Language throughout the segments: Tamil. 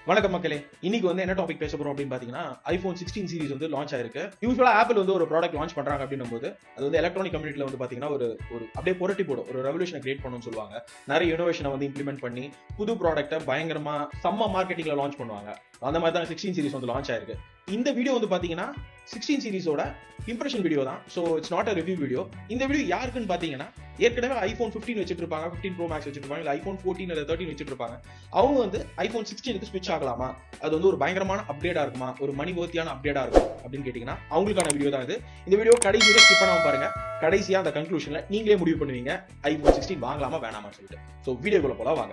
வணக்கம் மக்களே இன்னைக்கு வந்து என்ன டாபிக் பேச போறோம் அப்படின்னு பாத்தீங்கன்னா ஐபோன் சிக்ஸ்டீன் சீரிஸ் வந்து லான்ச் ஆயிருக்கு யூஸ்வலா ஆப்பிள் வந்து ஒரு ப்ராடக்ட் லான்ச் பண்றாங்க அப்படின்னும் போது அது வந்து எலக்ட்ரானிக் கம்யூனிட்டில வந்து பாத்தீங்கன்னா ஒரு ஒரு அப்படியே புரட்டி போடும் ஒரு ரெவல்யூஷனை கிரியேட் பண்ணணும்னு சொல்லுவாங்க நிறைய இனோவேஷனை வந்து இம்ப்ளிமெண்ட் பண்ணி புது ப்ராடக்ட்டை பயங்கரமா செம்ம மார்க்கெட்டிங்ல லான்ச் பண்ணுவாங்க அந்த மாதிரி தான் சிக்ஸ்டீன் சீரிஸ் வந்து லான்ச் ஆயிருக்கு இந்த வீடியோ வந்து பாத்தீங்கன்னா சிக்ஸ்டீன் சீரிஸோட இம்ப்ரெஷன் வீடியோ தான் so it's not a review video இந்த வீடியோ யாருக்குன்னு பாத்தீங்கன்னா ஏற்கனவே ஐபோன் ஃபிஃப்டீன் வச்சுட்டு இருப்பாங்க ஃபிஃப்டீன் ப்ரோ மேக்ஸ் வச்சுட்டு இருப்பாங்க இல்லை ஐபோன் ஃபோர்டீன் இல்லை தேர்ட்டின் வச்சுட்டு இருப்பாங்க அவங்க வந்து ஐபோன் சிக்ஸ்டீனுக்கு ஸ்விட்ச் ஆகலாமா அது வந்து ஒரு பயங்கரமான அப்டேட்டா இருக்குமா ஒரு மணி ஒர்த்தியான அப்டேட்டா இருக்கும் அப்படின்னு கேட்டீங்கன்னா அவங்களுக்கான வீடியோ தான் இது இந்த வீடியோ கடைசியில் ஸ்கிப் பண்ணாம பாருங்க கடைசியா அந்த கன்க்ளூஷன்ல நீங்களே முடிவு பண்ணுவீங்க ஐபோன் சிக்ஸ்டீன் வாங்கலாமா வேணாமான்னு சொல்லிட்டு ஸோ வீடியோக்குள்ள போல வாங்க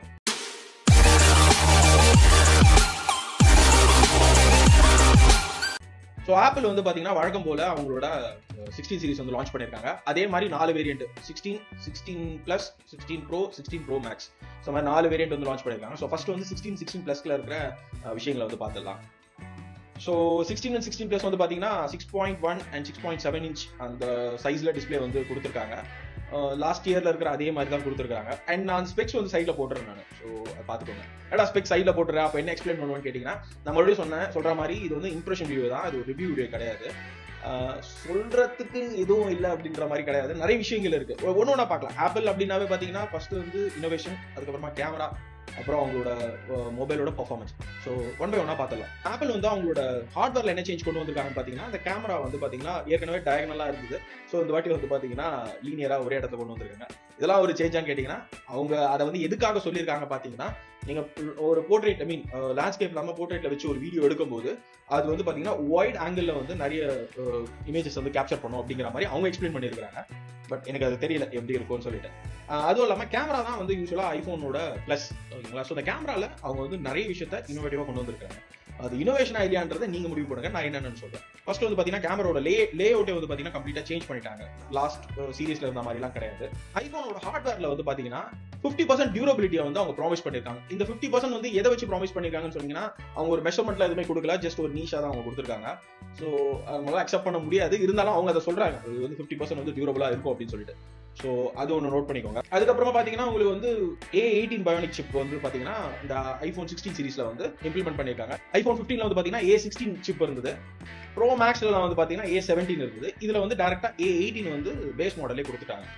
ஸோ ஆப்பிள் வந்து பார்த்தீங்கன்னா வழக்கம் போல அவங்களோட சிக்ஸ்டீன் சீரிஸ் வந்து லான்ச் பண்ணியிருக்காங்க அதே மாதிரி நாலு variant sixteen sixteen plus sixteen pro sixteen pro max so மாதிரி நாலு வேரியன்ட் வந்து லான்ச் பண்ணியிருக்காங்க ஸோ ஃபர்ஸ்ட் வந்து சிக்ஸ்டீன் சிக்ஸ்டீன் ப்ளஸ்ல இருக்கிற அஹ், விஷயங்களை வந்து பார்த்துடலாம் so sixteen and sixteen plus வந்து பார்த்தீங்கன்னா six point one and six point seven inch அந்த சைஸில் டிஸ்பிளே வந்து கொடுத்துருக்காங்க லாஸ்ட் இயர்ல இருக்கிற அதே மாதிரி தான் கொடுத்துருக்காங்க அண்ட் நான் ஸ்பெக்ஸ் வந்து சைடில் போட்டுறேன் நான் ஸோ பார்த்துக்கோங்க ஏடா ஸ்பெக்ஸ் சைடில் போட்டுறேன் அப்போ என்ன எக்ஸ்பிளைன் பண்ணுவேன்னு கேட்டிங்கன்னா நான் மறுபடியும் சொன்னேன் சொல்ற மாதிரி இது வந்து இம்ப்ரெஷன் வீடியோ தான் அது ஒரு ரிவ்யூ வீடியோ கிடையாது ஆஹ் சொல்றதுக்கு எதுவும் இல்லை அப்படின்ற மாதிரி கிடையாது நிறைய விஷயங்கள் இருக்கு ஒன்று ஒன்றா பார்க்கலாம் ஆப்பிள் அப்படின்னாவே பார்த்தீங்கன்னா ஃபர்ஸ்ட் வந்து இனோவேஷன் அதுக்கப்புறமா கேமரா அப்புறம் அவங்களோட மொபைலோட பர்ஃபார்மன்ஸ் ஸோ ஒன் பை ஒன்னா பார்த்துலாம் ஆப்பிள் வந்து அவங்களோட ஹார்ட்வேர்ல என்ன சேஞ்ச் கொண்டு வந்திருக்காங்கன்னு பார்த்தீங்கன்னா அந்த கேமரா வந்து பார்த்தீங்கன்னா ஏற்கனவே டயகனலாக இருந்தது ஸோ இந்த வாட்டி வந்து பார்த்தீங்கன்னா லீனியராக ஒரே இடத்துல கொண்டு வந்திருக்காங்க இதெல்லாம் ஒரு சேஞ்சான்னு கேட்டிங்கன்னா அவங்க அதை வந்து எதுக்காக சொல்லியிருக்காங்க பார்த்தீங்கன்னா நீங்க ஒரு போர்ட்ரேட் ஐ மீன் லேண்ட்ஸ்கேப் இல்லாம போர்ட்ரேட்ல வச்சு ஒரு வீடியோ எடுக்கும்போது அது வந்து பாத்தீங்கன்னா ஒயிட் ஆங்கிள் வந்து நிறைய இமேஜஸ் வந்து கேப்சர் பண்ணும் அப்படிங்கிற மாதிரி அவங்க எக்ஸ்பிளைன் பண்ணியிருக்காங்க பட் எனக்கு அது தெரியல எப்படி இருக்கும்னு சொல்லிட்டு அஹ் அதுவும் இல்லாம கேமரா தான் வந்து யூஸ்வலா ஐபோனோட பிளஸ் ஓகேங்களா ஸோ இந்த கேமரால அவங்க வந்து நிறைய விஷயத்த இன்னோவேட்டிவா கொண்டு வந்திருக்காங்க அது இனோவேஷன் ஐடியான்றதை நீங்க முடிவு பண்ணுங்க நான் என்னன்னு சொல்றேன் ஃபர்ஸ்ட் வந்து பாத்தீங்கன்னா கேமராவோட லே லே அவுட்டே வந்து பாத்தீங்கன்னா கம்ப்ளீட்டா சேஞ்ச் பண்ணிட்டாங்க லாஸ்ட் சீரீஸ்ல இருந்த மாதிரிலாம் கிடையாது ஐபோனோட ஹார்ட்வேர்ல வந்து பாத்தீங்கன்னா ஃபிஃப்டி பர்சன்ட் டியூரபிலிட்டியை வந்து அவங்க ப்ராமிஸ் பண்ணிருக்காங்க இந்த ஃபிஃப்டி பர்சன்ட் வந்து எதை வச்சு ப்ராமிஸ் பண்ணிருக்காங்கன்னு சொன்னீங்கன்னா அவங்க ஒரு மெஷர்மெண்ட்ல எதுவுமே கொடுக்கல ஜஸ்ட் ஒரு நீஷா தான் அவங்க கொடுத்துருக்காங்க ஸோ அவங்களால அக்செப்ட் பண்ண முடியாது இருந்தாலும் அவங்க அதை சொல்றாங்க அது வந்து ஃபிஃப்டி பர்சன்ட் வந்து டியூரபிளா இருக்கும் அப்படின்னு சொல்லிட்டு ஸோ அது ஒன்று நோட் பண்ணிக்கோங்க அதுக்கப்புறமா பார்த்தீங்கன்னா உங்களுக்கு வந்து ஏ எயிட்டீன் பயோனிக் சிப் வந்து பார்த்தீங்கன்னா இந்த ஐஃபோன் சிக்ஸ்டீன் சீரிஸ்ல வந்து இம்ப்ளிமெண்ட் பண்ணியிருக்காங்க ஐஃபோன் ஃபிஃப்டீன்ல வந்து பார்த்தீங்கன்னா ஏ சிக்ஸ்டீன் சிப் இருந்தது ப்ரோ மேக்ஸ்ல வந்து பார்த்தீங்கன்னா ஏ செவன்டீன் இருந்தது இதுல வந்து டேரக்டா ஏ எயிட்டீன் வந்து பேஸ் மாடலே கொடுத்துட்டாங்க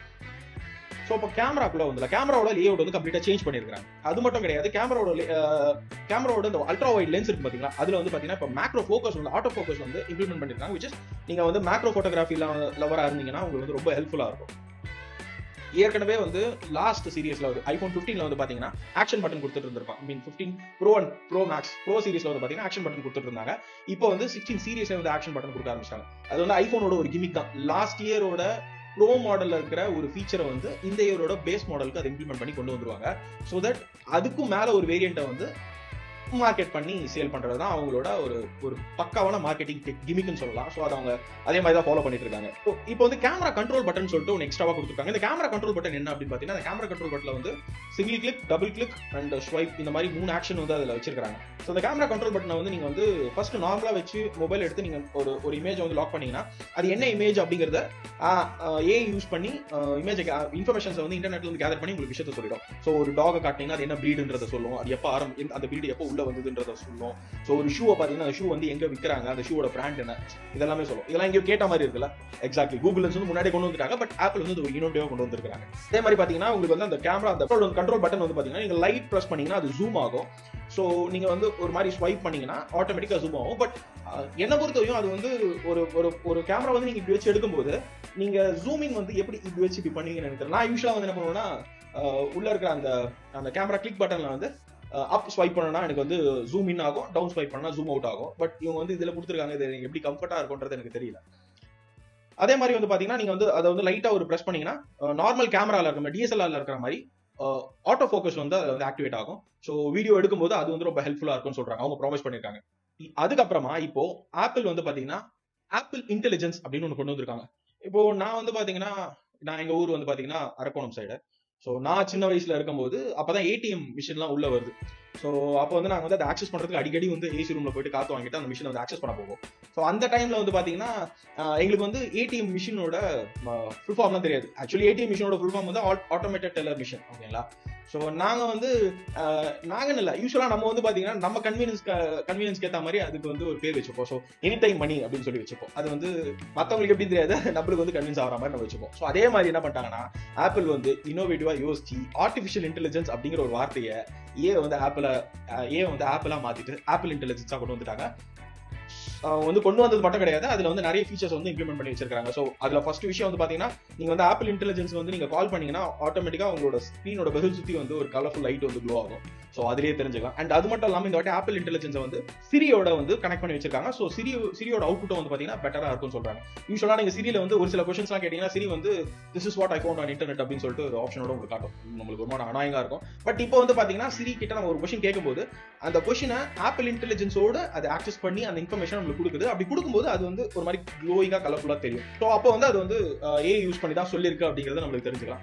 ஸோ இப்போ கேமராக்குள்ள வந்து கேமராவோட லே அவுட் வந்து கம்ப்ளீட்டா சேஞ்ச் பண்ணிருக்காங்க அது மட்டும் கிடையாது கேமராவோட கேமராவோட இந்த அல்ட்ரா வைட் லென்ஸ் இருக்கு பாத்தீங்களா அதுல வந்து பாத்தீங்கன்னா இப்போ மேக்ரோ ஃபோக்கஸ் வந்து ஆட்டோ ஃபோக்கஸ் வந்து இம்ப்ளிமெண்ட் பண்ணிருக்காங்க விச் நீங்க வந்து மேக்ரோ ஃபோட்டோகிராஃபி லவரா இருந்தீங்கன்னா உங்களுக்கு வந்து ரொம்ப ஹெல்ப்ஃபுல்லா இருக்கும் ஏற்கனவே வந்து லாஸ்ட் சீரியஸ்ல வந்து ஐபோன் ஃபிஃப்டீன்ல வந்து பாத்தீங்கன்னா ஆக்ஷன் பட்டன் கொடுத்துட்டு இருந்திருப்பான் mean fifteen pro and pro max pro சீரிஸ்ல வந்து பாத்தீங்கன்னா ஆக்ஷன் பட்டன் கொடுத்துட்டு இருந்தாங்க இப்போ வந்து சிக்ஸ்டீன் சீரியஸ்ல வந்து ஆக்ஷன் பட்டன் கொடுக்க ஆரம்பிச்சிட்டாங்க அது வந்து ஐபோனோட ஒரு கிமிக் தான் லாஸ்ட் இயரோட ப்ரோ மாடல்ல இருக்கிற ஒரு ஃபீச்சரை வந்து இந்த இயரோட பேஸ் மாடலுக்கு அதை இம்ப்ளிமெண்ட் பண்ணி கொண்டு வந்துருவாங்க ஸோ தட் அதுக்கும் மேல ஒரு வேரியண்ட்டை வந்து மார்க்கெட் பண்ணி சேல் பண்றது தான் அவங்களோட ஒரு ஒரு பக்காவான மார்க்கெட்டிங் கிமிக்னு சொல்லலாம் ஸோ அதை அவங்க அதே மாதிரி தான் ஃபாலோ பண்ணிட்டு இருக்காங்க இப்போ இப்போ வந்து கேமரா கண்ட்ரோல் பட்டன் சொல்லிட்டு ஒன்று எக்ஸ்ட்ராவா கொடுத்துருக்காங்க இந்த கேமரா கண்ட்ரோல் பட்டன் என்ன அப்படின்னு பார்த்தீங்கன்னா அந்த கேமரா கண்ட்ரோல் பட்டன்ல வந்து single click double click and swipe இந்த மாதிரி மூணு ஆக்ஷன் வந்து அதில் வச்சிருக்காங்க ஸோ இந்த கேமரா கண்ட்ரோல் பட்டனை வந்து நீங்க வந்து ஃபர்ஸ்ட் நார்மலா வச்சு மொபைல் எடுத்து நீங்க ஒரு ஒரு இமேஜ் வந்து லாக் பண்ணீங்கன்னா அது என்ன இமேஜ் அப்படிங்கறத ஏ யூஸ் பண்ணி இமேஜ் இன்ஃபர்மேஷன்ஸ் வந்து இன்டர்நெட்ல வந்து கேதர் பண்ணி உங்களுக்கு விஷயத்த சொல்லிடும் ஸோ ஒரு டாகை காட்டினீங்கன்னா அது என்ன ப்ரீடுன்றத சொல்லும் அது எப்போ ஆரம் எந்த- அந்த ப்ரீடு எப்போ உள்ள வந்ததுன்றத சொல்லும் ஸோ ஒரு ஷூவை பார்த்தீங்கன்னா அந்த ஷூ வந்து எங்க விற்கிறாங்க அந்த ஷூவோட பிராண்ட் என்ன இதெல்லாமே சொல்லும் இதெல்லாம் எங்கேயோ கேட்ட மாதிரி இருக்குல்ல எக்ஸாக்ட்லி கூகுள் வந்து முன்னாடி கொண்டு வந்துட்டாங்க பட் ஆப்பிள் வந்து இது ஒரு இனோவேட்டிவா கொண்டு வந்திருக்காங்க அதே மாதிரி பாத்தீங்கன்னா உங்களுக்கு வந்து அந்த கேமரா அந்த கண்ட்ரோல் பட்டன் வந்து பாத்தீங்கன்னா நீங்க லைட் ப்ரெஸ் பண்ணீங்கன்னா அது ஜூம் ஆகும் ஸோ நீங்க வந்து ஒரு மாதிரி ஸ்வைப் பண்ணீங்கன்னா ஆட்டோமேட்டிக்கா ஜூம் ஆகும் பட் என்ன பொறுத்தவரையும் அது வந்து ஒரு ஒரு ஒரு கேமரா வந்து நீங்க இப்படி வச்சு எடுக்கும்போது நீங்க ஜூமிங் வந்து எப்படி இப்படி வச்சு இப்படி பண்ணுவீங்கன்னு எனக்கு தெரியல நான் யூஸ்வலா வந்து என்ன பண்ணுவேன்னா அஹ், உள்ள இருக்கிற அந்த அந்த கேமரா கிளிக் பட்டன்ல வந்து அப் ஸ்வைப் பண்ணனா எனக்கு வந்து ஜூம் இன் ஆகும் டவுன் ஸ்வைப் பண்ணா ஜூம் அவுட் ஆகும் பட் இவங்க வந்து இதுல கொடுத்துருக்காங்க இது எனக்கு எப்படி கம்ஃபர்ட்டா இருக்கும்ன்றது எனக்கு தெரியல அதே மாதிரி வந்து பாத்தீங்கன்னா நீங்க வந்து அதை வந்து லைட்டா ஒரு பிரஸ் பண்ணீங்கன்னா நார்மல் கேமரால இருக்கிற டிஎஸ்எல்ஆர்ல இருக்கிற மாதிரி ஆட்டோ ஃபோக்கஸ் வந்து அதுல வந்து ஆக்டிவேட் ஆகும் ஸோ வீடியோ எடுக்கும்போது அது வந்து ரொம்ப ஹெல்ப்ஃபுல்லா இருக்கும்னு சொல்றாங்க அவங்க ப்ராமிஸ் பண்ணிருக்காங்க இ- அதுக்கப்புறமா இப்போ ஆப்பிள் வந்து பாத்தீங்கன்னா ஆப்பிள் இன்டெலிஜென்ஸ் அப்படின்னு ஒன்று கொண்டு வந்திருக்காங்க இப்போ நான் வந்து பாத்தீங்கன்னா நான் எங்க ஊர் வந்து பாத்தீங்கன்னா அரக்கோணம் சைடு ஸோ நான் சின்ன வயசுல இருக்கும்போது அப்பதான் ஏடிஎம் மிஷின்லாம் உள்ள வருது ஸோ அப்போ வந்து நாங்கள் வந்து அதை ஆக்சஸ் பண்ணுறதுக்கு அடிக்கடி வந்து ஏசி ரூமில் போயிட்டு காத்து வாங்கிட்டு அந்த மிஷினை வந்து ஆக்சஸ் பண்ண போவோம் ஸோ அந்த டைமில் வந்து பார்த்தீங்கன்னா ஆஹ் எங்களுக்கு வந்து ஏடிஎம் மிஷினோட ஃபுல் ஃபார்ம்லாம் தெரியாது ஆக்சுவலி ஏடிஎம் மிஷினோட ஃபுல் ஃபார்ம் வந்து ஆட்டோமேட்டட் டெல்லர் மிஷின் ஓகேங்களா ஸோ நாங்கள் வந்து நாங்கன்னு இல்லை யூஸ்வலாக நம்ம வந்து பார்த்தீங்கன்னா நம்ம கன்வீனியன்ஸ் கன்வீனியன்ஸ்க்கு ஏற்ற மாதிரி அதுக்கு வந்து ஒரு பேர் வச்சுப்போம் ஸோ எனி டைம் மணி அப்படின்னு சொல்லி வச்சுப்போம் அது வந்து மற்றவங்களுக்கு எப்படி தெரியாது நம்மளுக்கு வந்து கன்வின்ஸ் ஆகிற மாதிரி நம்ம வச்சுப்போம் ஸோ அதே மாதிரி என்ன பண்ணிட்டாங்கன்னா ஆப்பிள் வந்து இன்னோவேட்டிவா யோசிச்சு ஆர்டிஃபிஷியல் இன்டெலிஜென்ஸ் அப்படிங்கிற ஒரு வார்த்தையை ஏ வந்து ஆப்பிள ஏ வந்து ஆப்பிளா மாத்திட்டு ஆப்பிள் இன்டெலிஜென்ஸா கொண்டு வந்துட்டாங்க அவங்க வந்து கொண்டு வந்தது மட்டும் கிடையாது அதுல வந்து நிறைய ஃபீச்சர்ஸ் வந்து இம்ப்ளிமெண்ட் பண்ணி வச்சிருக்காங்க ஸோ அதுல ஃபர்ஸ்ட் விஷயம் வந்து பாத்தீங்கன்னா நீங்க வந்து ஆப்பிள் இன்டெலிஜென்ஸ் வந்து நீங்க கால் பண்ணீங்கன்னா ஆட்டோமேட்டிக்கா உங்களோட ஸ்க்ரீனோட பதில் சுத்தி வந்து ஒரு கலர்ஃபுல் லைட் வந்து க்ளோ ஆகும் ஸோ அதுலயே தெரிஞ்சுக்கலாம் அண்ட் அது மட்டும் இல்லாம இந்த வாட்டி ஆப்பிள் இன்டெலிஜென்ஸை வந்து சிரியோட வந்து கனெக்ட் பண்ணி வச்சிருக்காங்க ஸோ சிரி சிரியோட அவுட்புட்டும் வந்து பாத்தீங்கன்னா பெட்டரா இருக்கும்னு சொல்றாங்க யூஸ்வலா நீங்க சிரியில வந்து ஒரு சில கொஸ்டின்ஸ்லாம் கேட்டீங்கன்னா சிரி வந்து this is what I found on internet அப்படின்னு சொல்லிட்டு ஒரு ஆப்ஷனோட உங்களுக்கு காட்டும் நம்மளுக்கு ஒரு மாதிரி அனாயங்கா இருக்கும் பட் இப்போ வந்து பாத்தீங்கன்னா சிரி கிட்ட நம்ம ஒரு கொஸ்டின் கேட்கும்போது அந்த கொஸ்டினை ஆப்பிள் இன்டெலிஜென்ஸோட அதை ஆக்சஸ் பண்ணி அந்த இன்ஃபர்மேஷன் நம்மளுக்கு கொடுக்குது அப்படி கொடுக்கும்போது அது வந்து ஒரு மாதிரி க்ளோயிங்கா கலர்ஃபுல்லா தெரியும் ஸோ அப்போ வந்து அது வந்து ஏ யூஸ் பண்ணி தான் சொல்லியிருக்கு அப்படிங்கறத நம்மளுக்கு தெரிஞ்சுக்கலாம்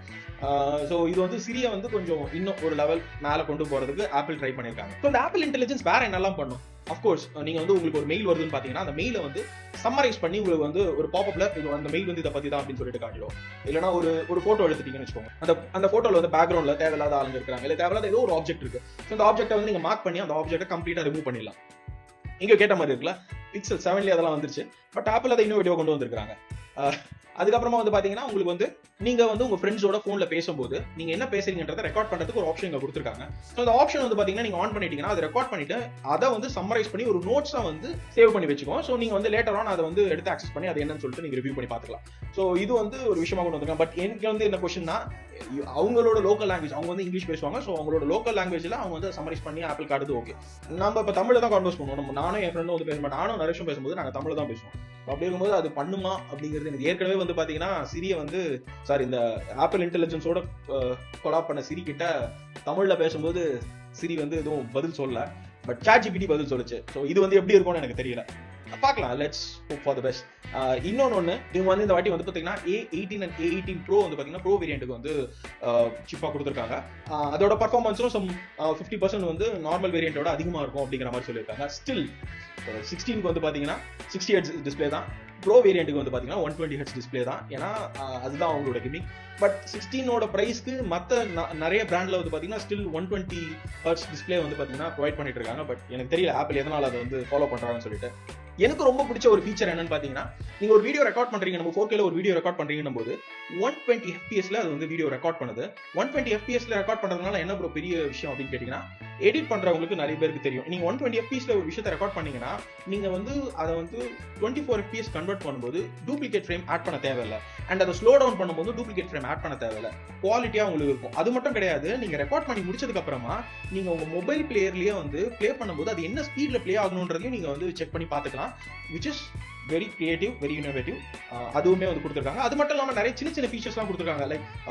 ஸோ இது வந்து சிரியை வந்து கொஞ்சம் இன்னும் ஒரு லெவல் மேல கொண்டு போறதுக்கு ஆப்பிள் ட்ரை பண்ணியிருக்காங்க ஸோ இந்த ஆப்பிள் இன்டெலிஜென்ஸ் வேற என்னெல்லாம் பண்ணும் அஃப்கோர்ஸ் நீங்க வந்து உங்களுக்கு ஒரு மெயில் வருதுன்னு பாத்தீங்கன்னா அந்த மெயிலை வந்து சம்மரைஸ் பண்ணி உங்களுக்கு வந்து ஒரு பாப்அப்ல இது அந்த மெயில் வந்து இதை பத்தி தான் அப்படின்னு சொல்லிட்டு காட்டிடும் இல்லைனா ஒரு ஒரு போட்டோ எடுத்துட்டீங்கன்னு வச்சுக்கோங்க அந்த அந்த போட்டோல வந்து பேக்ரவுண்ட்ல தேவையில்லாத ஆளுங்க இருக்காங்க இல்ல தேவையில்லாத ஏதோ ஒரு ஆப்ஜெக்ட் இருக்கு ஸோ அந்த ஆப்ஜெக்ட்டை வந்து நீங்க மார்க் பண்ணி அந்த ஆப்ஜெக்ட்டை கம்ப்ளீட்டா ரிமூவ் பண்ணிடலாம் இங்க கேட்ட மாதிரி இருக்குல்ல பிக்சல் செவன்லயே அதெல்லாம் வந்துருச்சு பட் ஆப்பிள் அதை இன்னும் வீடியோ கொண்டு வந்திருக்காங்க அதுக்கப்புறமா வந்து பாத்தீங்கன்னா உங்களுக்கு வந்து நீங்க வந்து உங்க ஃப்ரெண்ட்ஸோட போன்ல பேசும்போது நீங்க என்ன பேசுறீங்கன்றத ரெக்கார்ட் பண்றதுக்கு ஒரு ஆப்ஷன் இங்க கொடுத்துருக்காங்க ஸோ அந்த ஆப்ஷன் வந்து பாத்தீங்கன்னா நீங்க ஆன் பண்ணிட்டீங்கன்னா அதை ரெக்கார்ட் பண்ணிட்டு அதை வந்து சம்மரைஸ் பண்ணி ஒரு நோட்ஸா வந்து சேவ் பண்ணி வச்சுக்கோம் ஸோ நீங்க வந்து லேட்டர் ஆன் அதை வந்து எடுத்து ஆக்சஸ் பண்ணி அது என்னன்னு சொல்லிட்டு நீங்க ரிவ்யூ பண்ணி பாத்துக்கலாம் ஸோ இது வந்து ஒரு விஷயமா கொண்டு வந்திருக்காங்க பட் எனக்கு வந்து என்ன கொஸ்டின்னா அவங்களோட லோக்கல் லாங்குவேஜ் அவங்க வந்து இங்கிலீஷ் பேசுவாங்க ஸோ அவங்களோட லோக்கல் லாங்குவேஜ்ல அவங்க வந்து சம்மரைஸ் பண்ணி ஆப்பிள் கார்டு ஓகே நம்ம இப்போ தமிழ்ல தான் கான்வர்ஸ் பண்ணுவோம் நம்ம நானும் என் ஃப்ரெண்டும் வந்து பேச மாட்டோம் நானும் நிறைய விஷயம் பேசும்போது நாங்கள் தமிழ் தான் பேசுவோம் அப்படி இருக்கும்போது அது பண்ணுமா அப்படிங்கிறது எனக்கு ஏற்கனவே வந்து பாத்தீங்கன்னா சிரிய வந்து சாரி இந்த ஆப்பிள் இன்டெலிஜென்ஸோட கொலாப் பண்ண சிரி கிட்ட தமிழ்ல பேசும்போது சிரி வந்து எதுவும் பதில் சொல்லல பட் சாட் ஜிபிடி பதில் சொல்லுச்சு ஸோ இது வந்து எப்படி இருக்கும்னு எனக்கு தெரியல பார்க்கலாம் let's hope for the best இன்னொன்று ஒன்று இவங்க வந்து இந்த வாட்டி வந்து பார்த்தீங்கன்னா A eighteen and A eighteen pro வந்து பார்த்தீங்கன்னா ப்ரோ வேரியண்ட்டுக்கு வந்து சிப்பாக கொடுத்துருக்காங்க அதோட பர்ஃபார்மன்ஸும் சம் ஃபிஃப்டி பர்சன்ட் வந்து நார்மல் வேரியண்ட்டோட அதிகமாக இருக்கும் அப்படிங்கிற மாதிரி சொல்லியிருக்காங்க ஸ்டில் சிக்ஸ்டீனுக்கு வந்து பார்த்தீங்கன்னா சிக்ஸ்டி ஹெட்ஸ் டிஸ்பிளே தான் ப்ரோ வேரியண்ட்டுக்கு வந்து பார்த்தீங்கன்னா ஒன் டுவெண்ட்டி ஹெட்ஸ் டிஸ்பிளே தான் ஏன்னா அதுதான் அவங்களோட கிமிக் பட் சிக்ஸ்டீனோட ப்ரைஸ்க்கு மற்ற நிறைய பிராண்ட்ல வந்து பார்த்தீங்கன்னா still one twenty hertz display வந்து பார்த்தீங்கன்னா ப்ரொவைட் பண்ணிட்டு இருக்காங்க பட் எனக்கு தெரியல ஆப்பிள் எதனால அதை வந்து ஃபாலோ பண்ணுறாங்கன்னு சொல்லிட்டு எனக்கு ரொம்ப பிடிச்ச ஒரு ஃபீச்சர் என்னன்னு பார்த்தீங்கன்னா நீங்க ஒரு வீடியோ ரெக்கார்ட் பண்றீங்க நம்ம ஃபோர் கேல ஒரு வீடியோ ரெக்கார்ட் பண்றீங்கன்னும் போது ஒன் டுவெண்ட்டி எஃபிஎஸ்ல அது வந்து வீடியோ ரெக்கார்ட் பண்ணுது ஒன் டுவெண்ட்டி எஃபிஎஸ்ல ரெக்கார்ட் பண்றதுனால என்ன ப்ரோ பெரிய விஷயம் அப்படின்னு கேட்டீங்கன்னா எடிட் பண்றவங்களுக்கு நிறைய பேருக்கு தெரியும் நீங்க ஒன் டுவெண்ட்டி எஃபிஎஸ்ல ஒரு விஷயத்தை ரெக்கார்ட் பண்ணீங்கன்னா நீங்க வந்து அதை வந்து டுவெண்ட்டி ஃபோர் எஃபிஎஸ் கன்வெர்ட் பண்ணும்போது டூப்ளிகேட் ஃப்ரேம் ஆட் பண்ண தேவையில்லை அண்ட் அதை ஸ்லோ டவுன் பண்ணும்போது டூப்ளிகேட் ஃப்ரேம் ஆட் பண்ண தேவையில்லை குவாலிட்டியா உங்களுக்கு இருக்கும் அது மட்டும் கிடையாது நீங்க ரெக்கார்ட் பண்ணி முடிச்சதுக்கு அப்புறமா நீங்க உங்க மொபைல் பிளேயர்லயே வந்து ப்ளே பண்ணும்போது அது என்ன ஸ்பீட்ல ப்ளே ஆகணுன்றதையும் நீங்க வந்து செக் பண்ணி பார்த்துக்கலாம் which is very creative very innovative அதுவுமே வந்து கொடுத்துருக்காங்க அது மட்டும் இல்லாமல் நிறைய சின்ன சின்ன ஃபீச்சர்ஸ்லாம் கொடுத்துருக்காங்க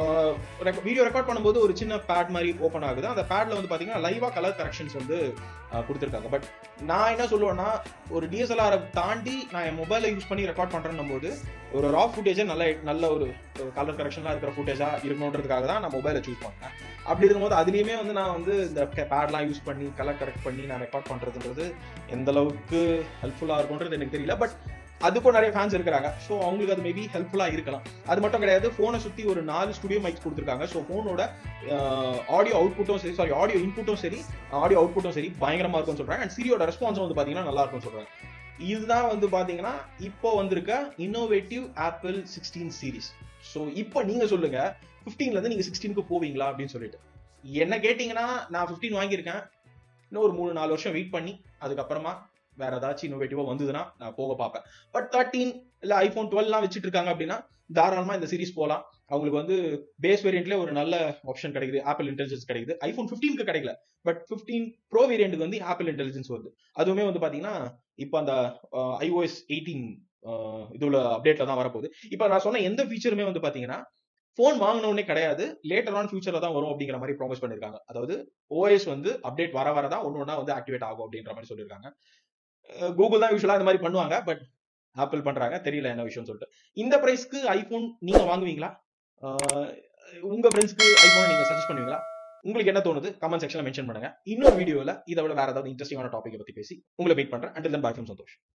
லைக் வீடியோ ரெக்கார்ட் பண்ணும்போது ஒரு சின்ன பேட் மாதிரி ஓப்பன் ஆகுது அந்த பேட்ல வந்து பார்த்தீங்கன்னா லைவா கலர் கரெக்ஷன்ஸ் வந்து கொடுத்துருக்காங்க பட் நான் என்ன சொல்லுவேன்னா ஒரு டிஎஸ்எல்ஆரை தாண்டி நான் என் மொபைலை யூஸ் பண்ணி ரெக்கார்ட் பண்ணுறேன் போது ஒரு ரா ஃபுட்டேஜை நல்ல நல்ல ஒரு கலர் கரெக்ஷன்லாம் இருக்கிற ஃபுட்டேஜா இருக்கணுன்றதுக்காக தான் நான் மொபைலை சூஸ் பண்ணேன் அப்படி இருக்கும்போது அதுலேயுமே வந்து நான் வந்து இந்த பேட்லாம் யூஸ் பண்ணி கலர் கரெக்ட் பண்ணி நான் ரெக்கார்ட் பண்ணுறதுன்றது எந்த அளவுக்கு ஹெல்ப்ஃபுல்லாக இருக்கும்ன்றது எனக்கு தெரியல பட் அதுக்கும் நிறைய ஃபேன்ஸ் இருக்கிறாங்க ஸோ அவங்களுக்கு அது மேபி ஹெல்ப்ஃபுல்லாக இருக்கலாம் அது மட்டும் கிடையாது ஃபோனை சுற்றி ஒரு நாலு ஸ்டுடியோ மைக்ஸ் கொடுத்துருக்காங்க ஸோ ஃபோனோட ஆடியோ அவுட்புட்டும் சரி சாரி ஆடியோ இன்புட்டும் சரி ஆடியோ அவுட்புட்டும் சரி பயங்கரமாக இருக்கும்னு சொல்கிறாங்க அண்ட் சிரியோட ரெஸ்பான்ஸும் வந்து பார்த்தீங்கன்னா நல்லா இருக்கும்னு சொல்கிறாங்க இதுதான் வந்து பார்த்தீங்கன்னா இப்போ வந்திருக்க innovative Apple sixteen series so இப்போ நீங்கள் சொல்லுங்க ஃபிஃப்டீன்லேருந்து நீங்கள் சிக்ஸ்டீனுக்கு போவீங்களா அப்படின்னு சொல்லிட்டு என்ன கேட்டிங்கன்னா நான் ஃபிஃப்டீன் வாங்கியிருக்கேன் இன்னும் ஒரு மூணு நாலு வருஷம் வெயிட் பண்ணி அதுக்கப்புறமா வேற ஏதாச்சும் இன்னோவேட்டிவா வந்ததுன்னா நான் போக பார்ப்பேன் பட் தேர்ட்டீன் இல்ல ஐபோன் டுவெல்லாம் வச்சுட்டு இருக்காங்க அப்படின்னா தாராளமா இந்த சீரிஸ் போகலாம் அவங்களுக்கு வந்து பேஸ் வேரியன்ட்ல ஒரு நல்ல ஆப்ஷன் கிடைக்குது ஆப்பிள் இன்டெலிஜென்ஸ் கிடைக்குது ஐபோன் ஃபிஃப்டீனுக்கு கிடைக்கல பட் ஃபிஃப்டீன் ப்ரோ வேரியன்ட்டுக்கு வந்து ஆப்பிள் இன்டெலிஜென்ஸ் வருது அதுவுமே வந்து பாத்தீங்கன்னா இப்போ அந்த ஐஓஎஸ் எயிட்டீன் இதுல அப்டேட்ல தான் வரப்போகுது இப்போ நான் சொன்ன எந்த ஃபீச்சருமே வந்து பாத்தீங்கன்னா ஃபோன் வாங்கினோடனே கிடையாது லேட்டர் ஆன் ஃபியூச்சர்ல தான் வரும் அப்படிங்கிற மாதிரி ப்ராமிஸ் பண்ணிருக்காங்க அதாவது ஓஎஸ் வந்து அப்டேட் வர வர தான் ஒன்று ஒன்றா வந்து ஆக்டிவேட் ஆகும் அப்படின்ற மாதிரி சொல்லியிருக்காங்க கூகுள் தான் யூஸ்வலா இந்த மாதிரி பண்ணுவாங்க பட் ஆப்பிள் பண்றாங்க தெரியல என்ன விஷயம் சொல்லிட்டு இந்த பிரைஸ்க்கு ஐபோன் நீங்க வாங்குவீங்களா உங்க ஃப்ரெண்ட்ஸ்க்கு ஐபோன் நீங்க சஜஸ்ட் பண்ணுவீங்களா உங்களுக்கு என்ன தோணுது கமெண்ட் செக்ஷன்ல மென்ஷன் பண்ணுங்க இன்னொரு வீடியோல இதை விட வேற ஏதாவது இன்ட்ரெஸ்டிங்கான டாபிக் பத்தி பேசி உங்களை மீட் பண்றேன் and then bye from Santhosh